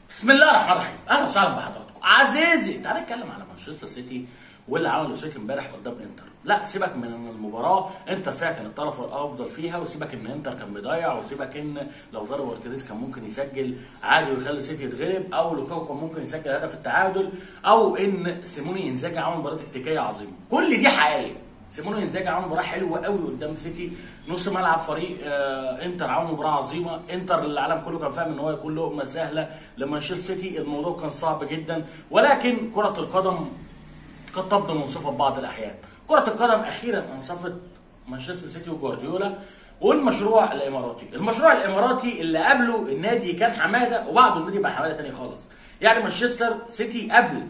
بسم الله الرحمن الرحيم اهلا وسهلا بحضراتكم عزيزي تعالى نتكلم على مانشستر سيتي واللي عمله سيتي امبارح قدام انتر لا سيبك من ان المباراه انتر فيها كان الطرف الافضل فيها وسيبك ان انتر كان بيضيع وسيبك ان لو ضرب اورتيريز كان ممكن يسجل عادي ويخلي سيتي يتغلب او لوكاكو كان ممكن يسجل هدف التعادل او ان سيموني انزاجي عمل مباراه تكتيكيه عظيمه كل دي حقائق سيموني انزاجي عمل مباراه حلوه قوي قدام سيتي نص ملعب فريق آه انتر عمل مباراه عظيمه انتر العالم كله كان فاهم ان هو يكون لقمه سهله لمانشستر سيتي الموضوع كان صعب جدا ولكن كره القدم قد تبدو منصفه في بعض الاحيان كره القدم اخيرا انصفت مانشستر سيتي وجوارديولا والمشروع الاماراتي المشروع الاماراتي اللي قبله النادي كان حماده وبعده النادي بقى حماده تاني خالص يعني مانشستر سيتي قبل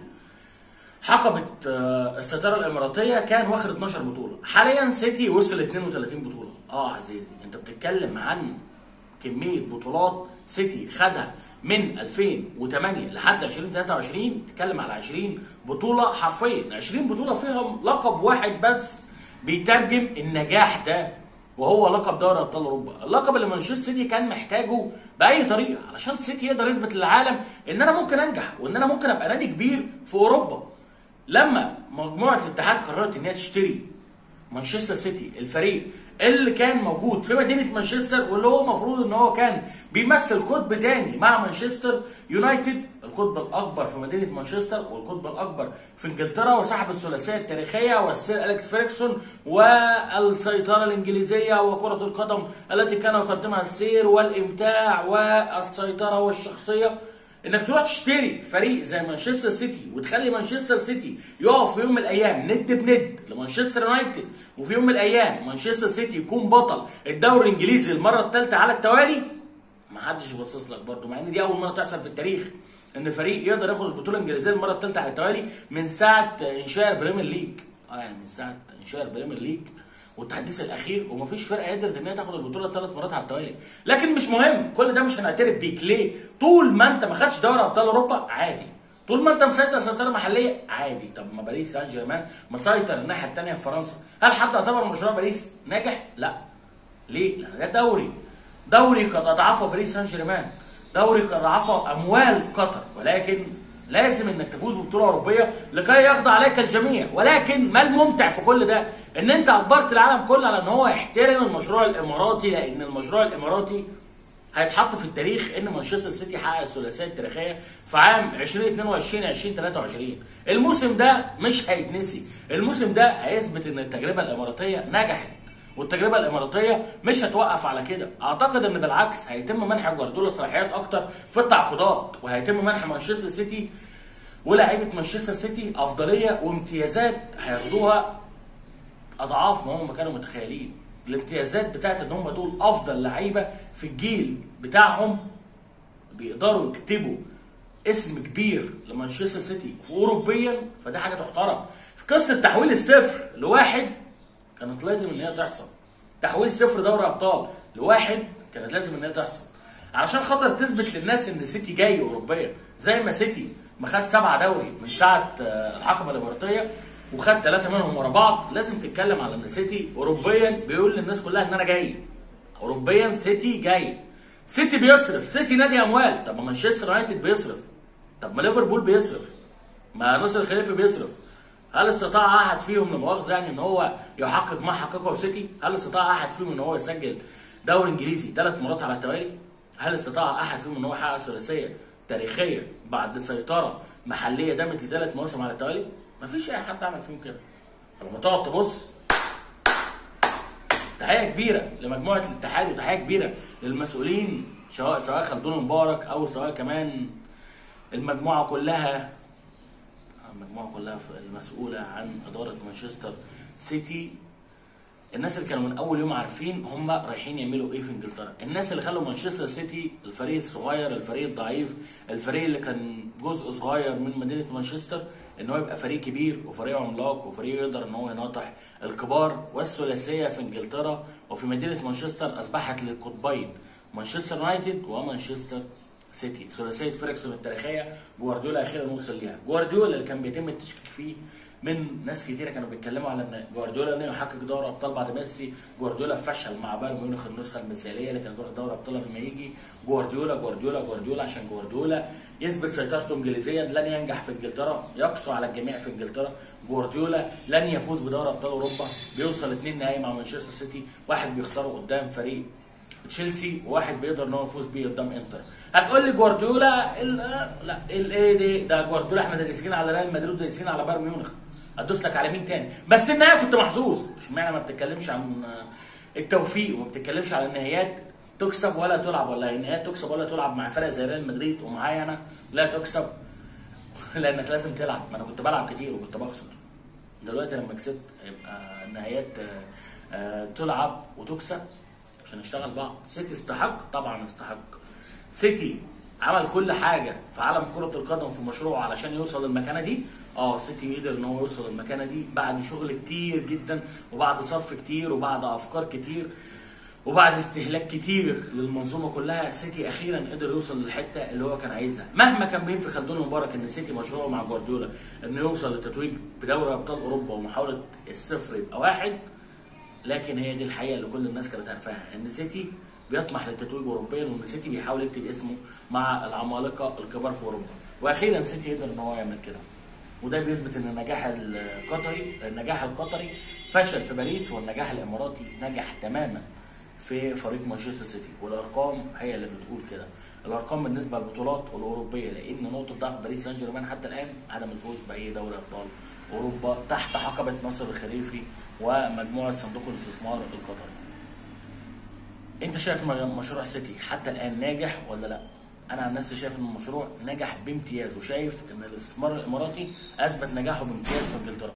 حقبة آه، الستارة الإماراتية كان واخد 12 بطولة، حاليا سيتي وصل 32 بطولة، اه عزيزي أنت بتتكلم عن كمية بطولات سيتي خدها من 2008 لحد 2023 تتكلم على 20 بطولة حرفيا 20 بطولة فيهم لقب واحد بس بيترجم النجاح ده وهو لقب دوري ابطال اوروبا، اللقب اللي مانشستر سيتي كان محتاجه باي طريقه علشان سيتي يقدر يثبت للعالم ان انا ممكن انجح وان انا ممكن ابقى نادي كبير في اوروبا. لما مجموعه الاتحاد قررت ان هي تشتري مانشستر سيتي الفريق اللي كان موجود في مدينه مانشستر واللي هو المفروض ان هو كان بيمثل قطب تاني مع مانشستر يونايتد القطب الاكبر في مدينه مانشستر والقطب الاكبر في انجلترا وصاحب الثلاثيه التاريخيه والسير اليكس فيركسون والسيطره الانجليزيه وكره القدم التي كان يقدمها السير والامتاع والسيطره والشخصيه انك تروح تشتري فريق زي مانشستر سيتي وتخلي مانشستر سيتي يقف في يوم من الايام ند بند لمانشستر يونايتد وفي يوم من الايام مانشستر سيتي يكون بطل الدوري الانجليزي المره الثالثه على التوالي ما حدش يبصص لك برضه مع ان دي اول مره تحصل في التاريخ ان فريق يقدر ياخد البطوله الانجليزيه المره الثالثه على التوالي من ساعه انشاء البريمير ليج اه يعني من ساعه انشاء البريمير ليج والتحديث الاخير ومفيش فرقه قدرت ان هي تاخد البطوله ثلاث مرات على التوالي لكن مش مهم كل ده مش هنعترف بيك ليه طول ما انت ما خدتش دوري ابطال اوروبا عادي طول ما انت مسيطر سيطره محليه عادي طب ما باريس سان جيرمان مسيطر الناحيه الثانيه في فرنسا هل حد اعتبر مشروع باريس ناجح لا ليه لان ده دوري دوري قد اضعفه باريس سان جيرمان دوري قد اضعفه اموال قطر ولكن لازم انك تفوز ببطوله اوروبيه لكي يخضع عليك الجميع ولكن ما الممتع في كل ده ان انت اجبرت العالم كله على ان هو يحترم المشروع الاماراتي لان المشروع الاماراتي هيتحط في التاريخ ان مانشستر سيتي حقق الثلاثيه التاريخيه في عام 2022 2023 الموسم ده مش هيتنسي الموسم ده هيثبت ان التجربه الاماراتيه نجحت والتجربه الاماراتيه مش هتوقف على كده اعتقد ان بالعكس هيتم منح جوارديولا صلاحيات اكتر في التعاقدات وهيتم منح مانشستر سيتي ولاعيبه مانشستر سيتي افضليه وامتيازات هياخدوها اضعاف ما هم كانوا متخيلين الامتيازات بتاعت ان هم دول افضل لعيبه في الجيل بتاعهم بيقدروا يكتبوا اسم كبير لمانشستر سيتي اوروبيا فدي حاجه تحترم في قصه تحويل الصفر لواحد كانت لازم ان هي تحصل تحويل صفر دوري ابطال لواحد كانت لازم ان هي تحصل علشان خاطر تثبت للناس ان سيتي جاي اوروبيا زي ما سيتي ما خد سبعه دوري من ساعه آه، الحقبه الاماراتيه وخد ثلاثه منهم ورا بعض لازم تتكلم على ان سيتي اوروبيا بيقول للناس كلها ان انا جاي اوروبيا سيتي جاي سيتي بيصرف سيتي نادي اموال طب ما مانشستر يونايتد بيصرف طب ما ليفربول بيصرف ما ناصر الخليفي بيصرف هل استطاع احد فيهم لا مؤاخذه يعني ان هو يحقق ما حققه سيتي؟ هل استطاع احد فيهم ان هو يسجل دوري انجليزي ثلاث مرات على التوالي؟ هل استطاع احد فيهم ان هو يحقق ثلاثيه تاريخيه بعد سيطره محليه دامت لثلاث مواسم على التوالي؟ مفيش اي حد عمل فيهم كده. فلما تقعد تبص تحيه كبيره لمجموعه الاتحاد وتحيه كبيره للمسؤولين سواء سواء خلدون مبارك او سواء كمان المجموعه كلها المجموعه كلها المسؤوله عن اداره مانشستر سيتي الناس اللي كانوا من اول يوم عارفين هم رايحين يعملوا ايه في انجلترا الناس اللي خلوا مانشستر سيتي الفريق الصغير الفريق الضعيف الفريق اللي كان جزء صغير من مدينه مانشستر ان هو يبقى فريق كبير وفريق عملاق وفريق يقدر ان هو يناطح الكبار والثلاثيه في انجلترا وفي مدينه مانشستر اصبحت للقطبين مانشستر يونايتد ومانشستر سيتي ثلاثيه فيركسون التاريخيه جوارديولا اخيرا وصل ليها جوارديولا اللي كان بيتم التشكيك فيه من ناس كتيره كانوا بيتكلموا على ان جوارديولا لن يحقق دوري ابطال بعد ميسي جوارديولا فشل مع بايرن ميونخ النسخه المثاليه اللي كانت دوري ابطال لما يجي جوارديولا جوارديولا جوارديولا عشان جوارديولا يثبت سيطرته انجليزيا لن ينجح في انجلترا يقسو على الجميع في انجلترا جوارديولا لن يفوز بدوري ابطال اوروبا بيوصل اتنين نهائي مع مانشستر سيتي واحد بيخسره قدام فريق تشيلسي وواحد بيقدر ان هو يفوز بيه قدام انتر هتقول لي جوارديولا ال- لا الايه دي ده جوارديولا احنا دايسين على ريال مدريد ودايسين على بايرن ميونخ هتدوس لك على مين تاني بس النهايه كنت محظوظ اشمعنى ما بتتكلمش عن التوفيق وما بتتكلمش على النهايات تكسب ولا تلعب ولا النهايات تكسب ولا تلعب مع فرق زي ريال مدريد ومعايا انا لا تكسب لانك لازم تلعب ما انا كنت بلعب كتير وكنت بخسر دلوقتي لما كسبت يبقى النهايات آه، آه، تلعب وتكسب عشان نشتغل بعض سيتي استحق طبعا استحق سيتي عمل كل حاجه في عالم كره القدم في مشروعه علشان يوصل للمكانه دي اه سيتي قدر ان هو يوصل للمكانه دي بعد شغل كتير جدا وبعد صرف كتير وبعد افكار كتير وبعد استهلاك كتير للمنظومه كلها سيتي اخيرا قدر يوصل للحته اللي هو كان عايزها مهما كان بين في خلدون مبارك ان سيتي مشروعه مع جوارديولا انه يوصل للتتويج بدوري ابطال اوروبا ومحاوله الصفر يبقى واحد لكن هي دي الحقيقه اللي كل الناس كانت عارفاها ان سيتي بيطمح للتتويج اوروبيا وان سيتي بيحاول يكتب اسمه مع العمالقه الكبار في اوروبا واخيرا سيتي قدر ان هو يعمل كده وده بيثبت ان النجاح القطري النجاح القطري فشل في باريس والنجاح الاماراتي نجح تماما في فريق مانشستر سيتي والارقام هي اللي بتقول كده الارقام بالنسبه للبطولات الاوروبيه لان نقطه ضعف باريس سان جيرمان حتى الان عدم الفوز باي دوري ابطال اوروبا تحت حقبه ناصر الخليفي ومجموعه صندوق الاستثمار القطري انت شايف م- مشروع سيتي حتى الان ناجح ولا لا انا عن نفسي شايف ان المشروع نجح بامتياز وشايف ان الاستثمار الاماراتي اثبت نجاحه بامتياز في انجلترا